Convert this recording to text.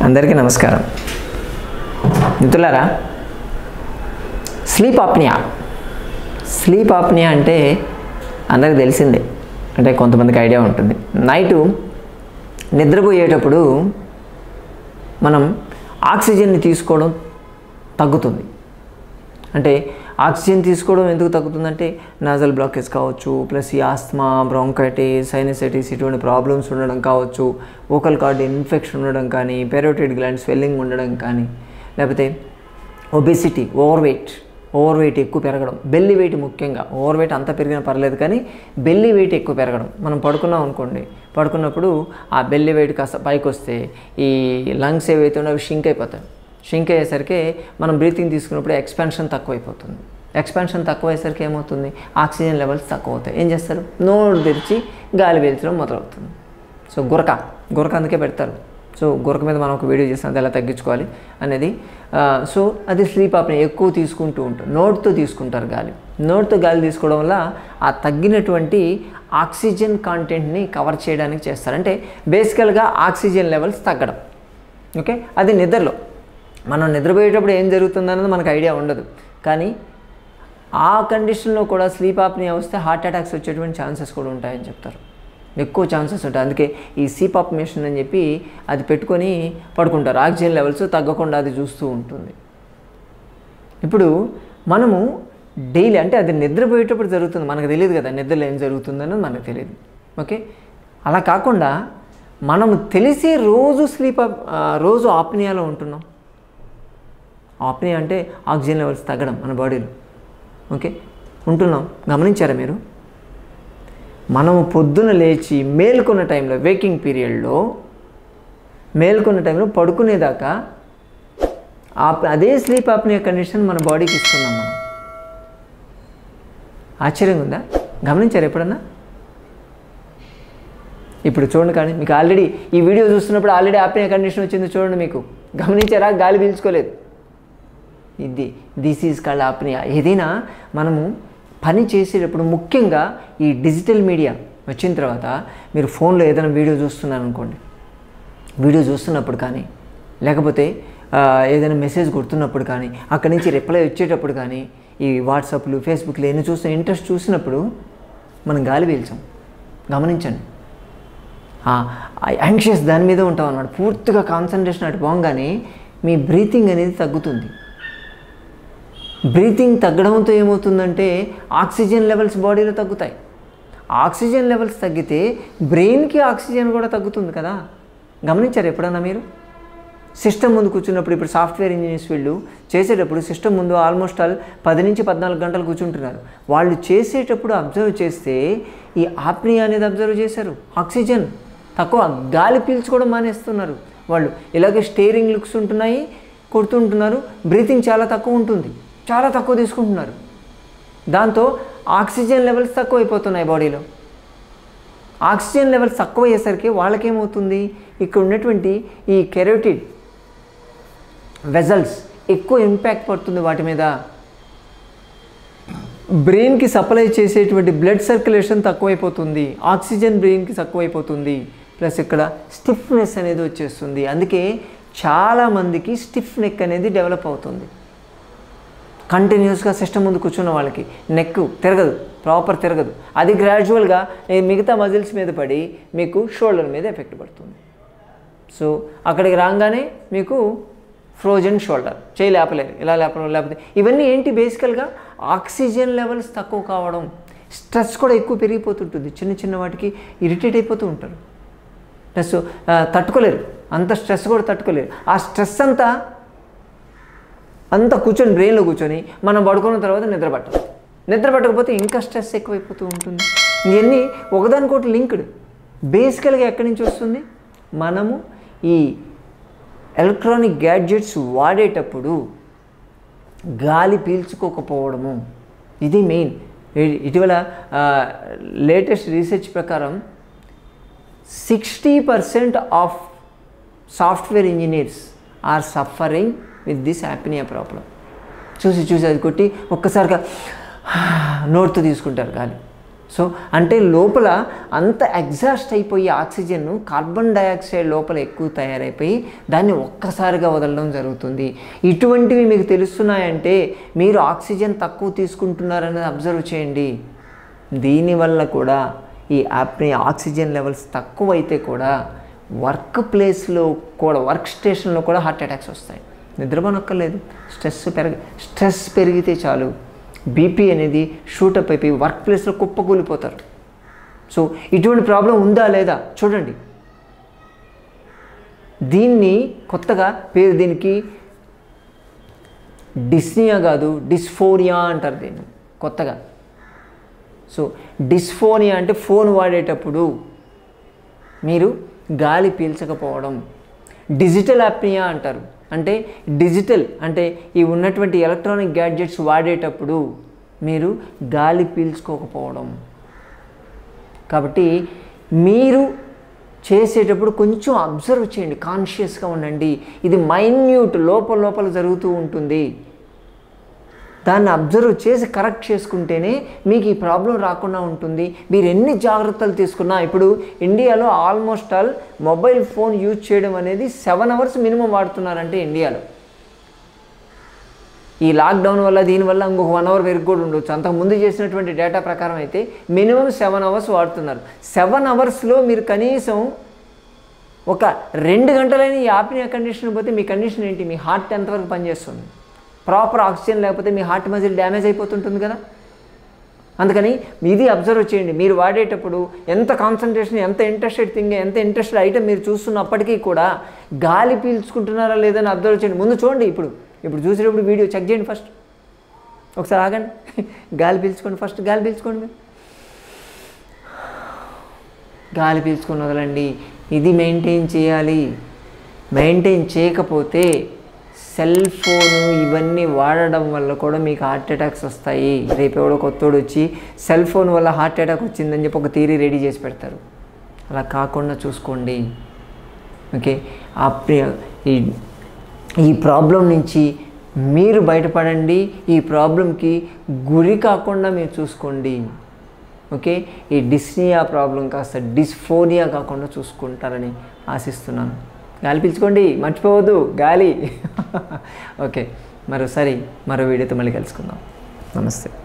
అందరికీ నమస్కారం మిత్రులారా స్లీప్ ఆప్నియా స్లీప్ ఆప్నియా అంటే అందరికి తెలిసిందే అంటే కొంతమందికి ఐడియా ఉంటుంది నైటు నిద్రపోయేటప్పుడు మనం ఆక్సిజన్ని తీసుకోవడం తగ్గుతుంది అంటే ఆక్సిజన్ తీసుకోవడం ఎందుకు తగ్గుతుందంటే నాజల్ బ్లాకేజ్ కావచ్చు ప్లస్ ఈ ఆస్మా బ్రాంకైటిస్ సైనసైటిస్ ఇటువంటి ప్రాబ్లమ్స్ ఉండడం కావచ్చు ఓకల్ కార్డ్ ఇన్ఫెక్షన్ ఉండడం కానీ పెరోటిడ్ గ్లాండ్ స్వెల్లింగ్ ఉండడం కానీ లేకపోతే obesity over weight over weight ఎక్కువ పెరగడం బెల్లి వెయిట్ ముఖ్యంగా ఓవర్ వెయిట్ అంత పెరిగినా పర్లేదు కానీ బెల్లి వెయిట్ ఎక్కువ పెరగడం మనం పడుకున్నాం అనుకోండి పడుకున్నప్పుడు ఆ బెల్లి వెయిట్ కాస్త పైకి వస్తే ఈ లంగ్స్ ఏవైతే ఉన్నాయో అవి షింక్ అయిపోతాయి షింక్ అయ్యేసరికి మనం బ్రీతింగ్ తీసుకున్నప్పుడు ఎక్స్పాన్షన్ తక్కువైపోతుంది ఎక్స్పాన్షన్ తక్కువ అయ్యేసరికి ఏమవుతుంది ఆక్సిజన్ లెవెల్స్ తక్కువ అవుతాయి ఏం చేస్తారు నోరు తెరిచి గాలి పీల్చడం మొదలవుతుంది సో గురక గురక అందుకే పెడతారు సో గురక మీద మనం ఒక వీడియో చేస్తాం అది ఎలా తగ్గించుకోవాలి అనేది ఆ, సో అది స్లీప్ ఆప్ని ఎక్కువ తీసుకుంటూ ఉంటారు నోట్తో తీసుకుంటారు గాలి నోట్తో గాలి తీసుకోవడం వల్ల ఆ తగ్గినటువంటి ఆక్సిజన్ కాంటెంట్ని కవర్ చేయడానికి చేస్తారు అంటే బేసికల్గా ఆక్సిజన్ లెవెల్స్ తగ్గడం ఓకే అది నిద్రలో మనం నిద్రపోయేటప్పుడు ఏం జరుగుతుందన్నది మనకు ఐడియా ఉండదు కానీ ఆ కండిషన్లో కూడా స్లీప్ ఆప్నియా వస్తే హార్ట్ అటాక్స్ వచ్చేటువంటి ఛాన్సెస్ కూడా ఉంటాయని చెప్తారు ఎక్కువ ఛాన్సెస్ ఉంటాయి అందుకే ఈ సీపాప్ మిషన్ అని చెప్పి అది పెట్టుకొని పడుకుంటారు ఆక్సిజన్ లెవెల్స్ తగ్గకుండా అది చూస్తూ ఉంటుంది ఇప్పుడు మనము డైలీ అంటే అది నిద్రపోయేటప్పుడు జరుగుతుంది మనకు తెలియదు కదా నిద్రలో ఏం జరుగుతుందన్నది మనకు తెలియదు ఓకే అలా కాకుండా మనము తెలిసి రోజు స్లీప్ ఆప్ ఆ, రోజు ఆప్నియాలో ఉంటున్నాం ఆప్నియా అంటే ఆక్సిజన్ లెవెల్స్ తగ్గడం మన బాడీలో ఓకే ఉంటున్నాం గమనించారా మీరు మనము పొద్దున లేచి మేల్కొన్న టైంలో వేకింగ్ పీరియడ్లో మేల్కొన్న టైంలో పడుకునేదాకా ఆప్ అదే స్లీప్ ఆప్నియా కండిషన్ మన బాడీకి ఇస్తున్నాం మనం ఆశ్చర్యంగా ఉందా గమనించారు ఎప్పుడన్నా ఇప్పుడు చూడండి కానీ మీకు ఆల్రెడీ ఈ వీడియో చూస్తున్నప్పుడు ఆల్రెడీ ఆప్నియా కండిషన్ వచ్చింది చూడండి మీకు గమనించారా గాలి పీల్చుకోలేదు ఇది దిస్ ఈజ్ కాల్డ్ ఆప్నియా ఏదైనా మనము పని చేసేటప్పుడు ముఖ్యంగా ఈ డిజిటల్ మీడియా వచ్చిన తర్వాత మీరు ఫోన్లో ఏదైనా వీడియో చూస్తున్నారు అనుకోండి వీడియో చూస్తున్నప్పుడు కానీ లేకపోతే ఆ, ఏదైనా మెసేజ్ కొడుతున్నప్పుడు కానీ అక్కడి నుంచి రిప్లై వచ్చేటప్పుడు కానీ ఈ వాట్సాప్లు ఫేస్బుక్లు ఎన్ని చూస్తే ఇంట్రెస్ట్ చూసినప్పుడు మనం గాలి పీల్చాం గమనించండి యాంగ్షియస్ దాని మీద ఉంటాం అన్నమాట పూర్తిగా కాన్సన్ట్రేషన్ అటు పోగానే మీ బ్రీతింగ్ అనేది తగ్గుతుంది బ్రీతింగ్ తగ్గడంతో ఏమవుతుందంటే ఆక్సిజన్ లెవెల్స్ బాడీలో తగ్గుతాయి ఆక్సిజన్ లెవెల్స్ తగ్గితే బ్రెయిన్కి ఆక్సిజన్ కూడా తగ్గుతుంది కదా గమనించారు ఎప్పుడన్నా మీరు సిస్టమ్ ముందు కూర్చున్నప్పుడు ఇప్పుడు సాఫ్ట్వేర్ ఇంజనీర్స్ వీళ్ళు చేసేటప్పుడు సిస్టమ్ ముందు ఆల్మోస్ట్ ఆల్ పది నుంచి పద్నాలుగు గంటలు కూర్చుంటున్నారు వాళ్ళు చేసేటప్పుడు అబ్జర్వ్ చేస్తే ఈ ఆప్నియా అనేది అబ్జర్వ్ చేశారు ఆక్సిజన్ తక్కువ గాలి పీల్చుకోవడం మానేస్తున్నారు వాళ్ళు ఇలాగే స్టేరింగ్ లుక్స్ ఉంటున్నాయి కొడుతుంటున్నారు బ్రీతింగ్ చాలా తక్కువ ఉంటుంది చాలా తక్కువ తీసుకుంటున్నారు దాంతో ఆక్సిజన్ లెవెల్స్ తక్కువ అయిపోతున్నాయి బాడీలో ఆక్సిజన్ లెవెల్స్ తక్కువ అయ్యేసరికి వాళ్ళకేమవుతుంది ఇక్కడ ఉన్నటువంటి ఈ కెరోటిడ్ వెజల్స్ ఎక్కువ ఇంపాక్ట్ పడుతుంది వాటి మీద బ్రెయిన్కి సప్లై చేసేటువంటి బ్లడ్ సర్క్యులేషన్ తక్కువైపోతుంది ఆక్సిజన్ బ్రెయిన్కి తక్కువైపోతుంది ప్లస్ ఇక్కడ స్టిఫ్నెస్ అనేది వచ్చేస్తుంది అందుకే చాలామందికి స్టిఫ్ నెక్ అనేది డెవలప్ అవుతుంది కంటిన్యూస్గా సిస్టమ్ ముందు కూర్చున్న వాళ్ళకి నెక్ తిరగదు ప్రాపర్ తిరగదు అది గ్రాడ్యువల్గా ఈ మిగతా మజిల్స్ మీద పడి మీకు షోల్డర్ మీద ఎఫెక్ట్ పడుతుంది సో అక్కడికి రాగానే మీకు ఫ్రోజన్ షోల్డర్ చేయి లేపలేరు ఇలా లేపడం లేకపోతే ఇవన్నీ ఏంటి బేసికల్గా ఆక్సిజన్ లెవెల్స్ తక్కువ కావడం స్ట్రెస్ కూడా ఎక్కువ పెరిగిపోతుంటుంది చిన్న చిన్న వాటికి ఇరిటేట్ అయిపోతూ ఉంటారు ప్లస్ ఆ, తట్టుకోలేరు అంత స్ట్రెస్ కూడా తట్టుకోలేరు ఆ స్ట్రెస్ అంతా అంతా కూర్చొని బ్రెయిన్లో కూర్చొని మనం పడుకున్న తర్వాత నిద్ర పట్టదు నిద్ర పట్టకపోతే ఇంకా స్ట్రెస్ ఎక్కువైపోతూ ఉంటుంది ఇవన్నీ ఒకదానికొకటి లింక్డ్ బేసికల్గా ఎక్కడి నుంచి వస్తుంది మనము ఈ ఎలక్ట్రానిక్ గ్యాడ్జెట్స్ వాడేటప్పుడు గాలి పీల్చుకోకపోవడము ఇది మెయిన్ ఇ- ఇటీవల లేటెస్ట్ రీసెర్చ్ ప్రకారం sixty percent of software engineers are suffering with this hypopnea problem చూసి చూసి అది కొట్టి ఒక్కసారిగా నోట్తో తీసుకుంటారు గాలి సో అంటే లోపల అంత ఎగ్జాస్ట్ అయిపోయి ఆక్సిజన్ కార్బన్ డయాక్సైడ్ లోపల ఎక్కువ తయారైపోయి దాన్ని ఒక్కసారిగా వదలడం జరుగుతుంది ఇటువంటివి మీకు తెలుస్తున్నాయంటే మీరు ఆక్సిజన్ తక్కువ తీసుకుంటున్నారనేది అబ్జర్వ్ చేయండి దీనివల్ల కూడా ఈ యాప్ని ఆక్సిజన్ లెవెల్స్ తక్కువ అయితే కూడా వర్క్ ప్లేస్లో కూడా వర్క్ స్టేషన్లో కూడా హార్ట్ అటాక్స్ వస్తాయి నిద్రపోనక్కర్లేదు స్ట్రెస్ పెరగ స్ట్రెస్ పెరిగితే చాలు బీపీ అనేది షూటప్ అయిపోయి వర్క్ ప్లేస్లో కుప్పకూలిపోతారు సో ఇటువంటి ప్రాబ్లం ఉందా లేదా చూడండి దీన్ని కొత్తగా పేరు దీనికి డిస్నియా కాదు డిస్ఫోనియా అంటారు దీన్ని కొత్తగా సో డిస్ఫోనియా అంటే ఫోన్ వాడేటప్పుడు మీరు గాలి పీల్చకపోవడం డిజిటల్ యాప్నియా అంటారు అంటే డిజిటల్ అంటే ఈ ఉన్నటువంటి ఎలక్ట్రానిక్ గ్యాడ్జెట్స్ వాడేటప్పుడు మీరు గాలి పీల్చుకోకపోవడం కాబట్టి మీరు చేసేటప్పుడు కొంచెం అబ్జర్వ్ చేయండి కాన్షియస్గా ఉండండి ఇది మైన్యూట్ లోపల లోపల జరుగుతూ ఉంటుంది దాన్ని అబ్జర్వ్ చేసి కరెక్ట్ చేసుకుంటేనే మీకు ఈ ప్రాబ్లం రాకుండా ఉంటుంది మీరు ఎన్ని జాగ్రత్తలు తీసుకున్నా ఇప్పుడు ఇండియాలో almost all mobile phone use చేయడం అనేది సెవెన్ అవర్స్ మినిమం వాడుతున్నారంటే ఇండియాలో ఈ లాక్డౌన్ వల్ల దీనివల్ల ఇంకొక వన్ అవర్ వెరుగు కూడా ఉండొచ్చు అంతకుముందు చేసినటువంటి డేటా ప్రకారం అయితే మినిమం సెవెన్ అవర్స్ వాడుతున్నారు సెవెన్ అవర్స్లో మీరు కనీసం ఒక రెండు గంటలైన ఈ ఆపిన కండిషన్ పోతే మీ కండిషన్ ఏంటి మీ హార్ట్ ఎంతవరకు పనిచేస్తుంది ప్రాపర్ ఆక్సిజన్ లేకపోతే మీ హార్ట్ మజిల్ డ్యామేజ్ అయిపోతుంటుంది కదా అందుకని ఇది అబ్జర్వ్ చేయండి మీరు వాడేటప్పుడు ఎంత కాన్సన్ట్రేషన్ ఎంత ఇంట్రెస్టెడ్ థింగ్ ఎంత ఇంట్రెస్టెడ్ ఐటమ్ మీరు చూస్తున్నప్పటికీ కూడా గాలి పీల్చుకుంటున్నారా లేదని అబ్జర్వ్ చేయండి ముందు చూడండి ఇప్పుడు ఇప్పుడు చూసేటప్పుడు వీడియో చెక్ చేయండి ఫస్ట్ ఒకసారి ఆగండి గాలి పీల్చుకోండి ఫస్ట్ గాలి పీల్చుకోండి మీరు గాలి పీల్చుకొని వదలండి ఇది మెయింటైన్ చేయాలి మెయింటైన్ చేయకపోతే సెల్ ఫోను ఇవన్నీ వాడడం వల్ల కూడా మీకు హార్ట్ అటాక్స్ వస్తాయి రేపు ఎవడో కొత్తోడు వచ్చి సెల్ ఫోన్ వల్ల హార్ట్ అటాక్ వచ్చిందని చెప్పి ఒక థీరీ రెడీ చేసి పెడతారు అలా కాకుండా చూసుకోండి ఓకే ఆ ప్రి- ఈ ఈ ప్రాబ్లం నుంచి మీరు బయటపడండి ఈ ప్రాబ్లంకి గురి కాకుండా మీరు చూసుకోండి ఓకే ఈ డిస్నియా ప్రాబ్లం కాస్త డిస్ఫోనియా కాకుండా చూసుకుంటారని ఆశిస్తున్నాను గాలి పీల్చుకోండి మర్చిపోవద్దు గాలి ఓకే మరోసారి మరో వీడియోతో మళ్ళీ కలుసుకుందాం నమస్తే